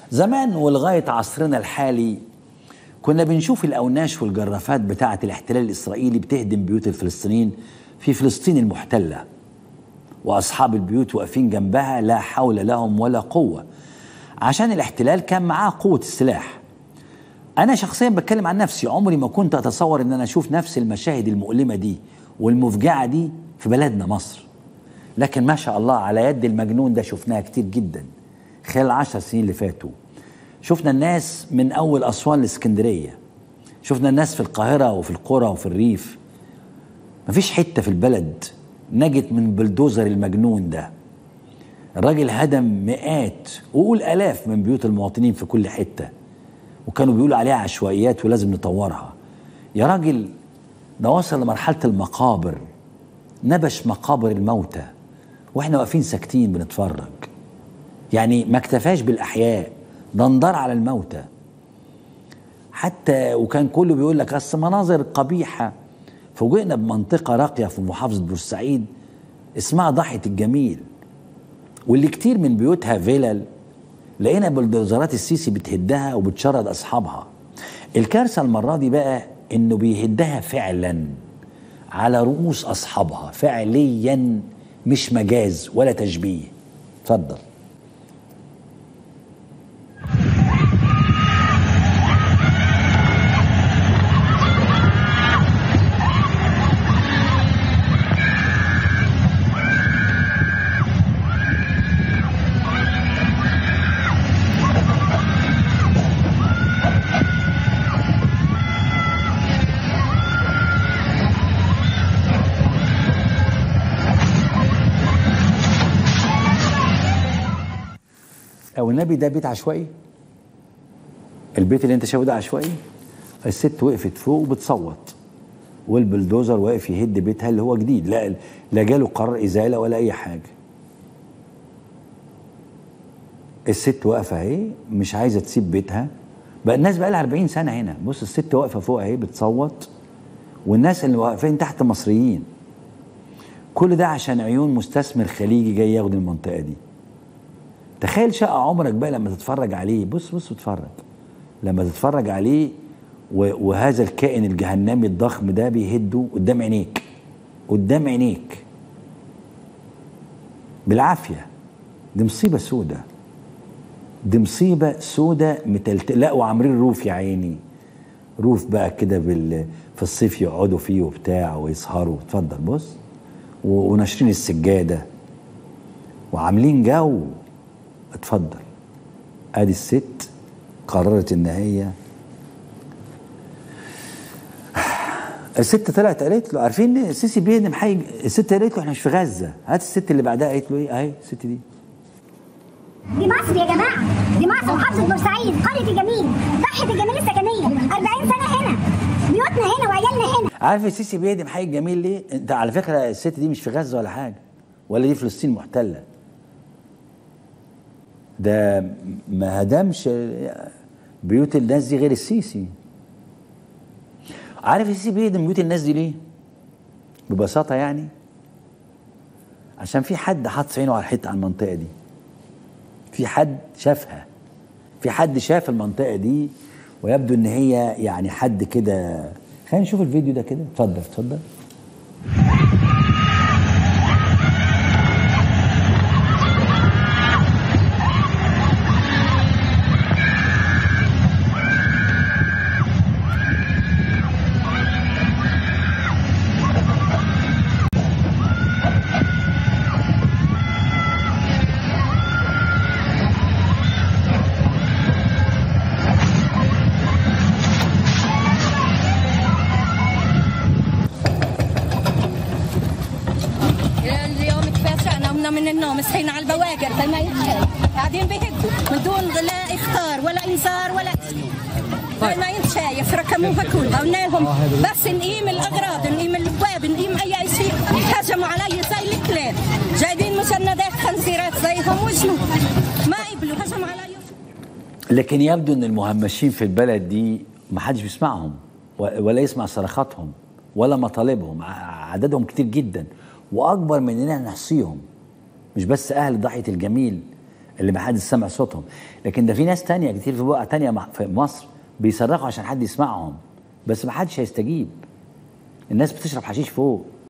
زمان ولغاية عصرنا الحالي كنا بنشوف الأوناش والجرافات بتاعة الاحتلال الإسرائيلي بتهدم بيوت الفلسطينيين في فلسطين المحتلة وأصحاب البيوت واقفين جنبها لا حول لهم ولا قوة عشان الاحتلال كان معاه قوة السلاح أنا شخصيا بتكلم عن نفسي عمري ما كنت أتصور إن أنا أشوف نفس المشاهد المؤلمة دي والمفجعة دي في بلدنا مصر لكن ما شاء الله على يد المجنون ده شفناها كتير جدا خلال العشر سنين اللي فاتوا شفنا الناس من أول أسوان لإسكندرية شفنا الناس في القاهرة وفي القرى وفي الريف مفيش حتة في البلد نجت من بلدوزر المجنون ده الراجل هدم مئات وقول آلاف من بيوت المواطنين في كل حتة وكانوا بيقولوا عليها عشوائيات ولازم نطورها يا راجل ده وصل لمرحلة المقابر نبش مقابر الموتى واحنا واقفين ساكتين بنتفرج يعني ما اكتفاش بالأحياء ده انضر على الموتى حتى وكان كله بيقول لك اصل مناظر قبيحه فوجئنا بمنطقه راقيه في محافظه بورسعيد اسمها ضاحيه الجميل واللي كتير من بيوتها فيلل لقينا بلدوزرات السيسي بتهدها وبتشرد اصحابها الكارثه المره دي بقى انه بيهدها فعلا على رؤوس اصحابها فعليا مش مجاز ولا تشبيه اتفضل او النبي ده بيت عشوائي البيت اللي انت شايفه ده عشوائي الست وقفت فوق وبتصوت والبلدوزر واقف يهد بيتها اللي هو جديد لا لا جاله قرار ازاله ولا اي حاجه الست واقفه اهي مش عايزه تسيب بيتها بقى الناس بقى لها 40 سنه هنا بص الست واقفه فوق اهي بتصوت والناس اللي واقفين تحت مصريين كل ده عشان عيون مستثمر خليجي جاي ياخد المنطقه دي تخيل شقة عمرك بقى لما تتفرج عليه بص بص اتفرج لما تتفرج عليه و- وهذا الكائن الجهنمي الضخم ده بيهده قدام عينيك قدام عينيك بالعافية دي مصيبة سودة دي مصيبة سودة متلت لا وعاملين روف يا عيني روف بقى كده بال في الصيف يقعدوا فيه وبتاع ويسهروا اتفضل بص و- وناشرين السجادة وعاملين جو اتفضل ادي الست قررت ان هي الست طلعت قالت له عارفين السيسي بيهدم حي الست قالت له احنا مش في غزه هات الست اللي بعدها قالت له ايه اهي الست دي دي مصر يا جماعة دي مصر محافظة بورسعيد قرية الجميل ضاحية الجميل السكنية 40 سنة هنا بيوتنا هنا وعيالنا هنا عارف السيسي بيهدم حي الجميل ليه انت على فكره الست دي مش في غزه ولا حاجه ولا دي فلسطين محتله ده ما هدمش بيوت الناس دي غير السيسي عارف السيسي بيهدم بيوت الناس دي ليه ببساطه يعني عشان في حد حاطط عينه على الحته على المنطقه دي في حد شافها في حد شاف المنطقه دي ويبدو ان هي يعني حد كده خلينا نشوف الفيديو ده كده اتفضل اتفضل اليوم تفاجئنا قمنا من النوم صحينا على البواقر ما يتشاي قاعدين بيهدوا من دون لا اختار ولا انذار ولا ما يتشايف ركموها كلها قلنا لهم بس نقيم الاغراض نقيم الابواب نقيم اي شيء هجموا علي زي الكلاب جايبين مسندات خنزيرات زيهم وجنوا ما قبلوا هجموا علي لكن يبدو ان المهمشين في البلد دي ما حدش بيسمعهم و- ولا يسمع صرخاتهم ولا مطالبهم ع- عددهم كتير جدا واكبر من اننا نحصيهم مش بس اهل ضاحيه الجميل اللي ما حدش سمع صوتهم لكن ده في ناس تانية كتير في بقى تانية مع- في مصر بيصرخوا عشان حد يسمعهم بس ما حدش هيستجيب الناس بتشرب حشيش فوق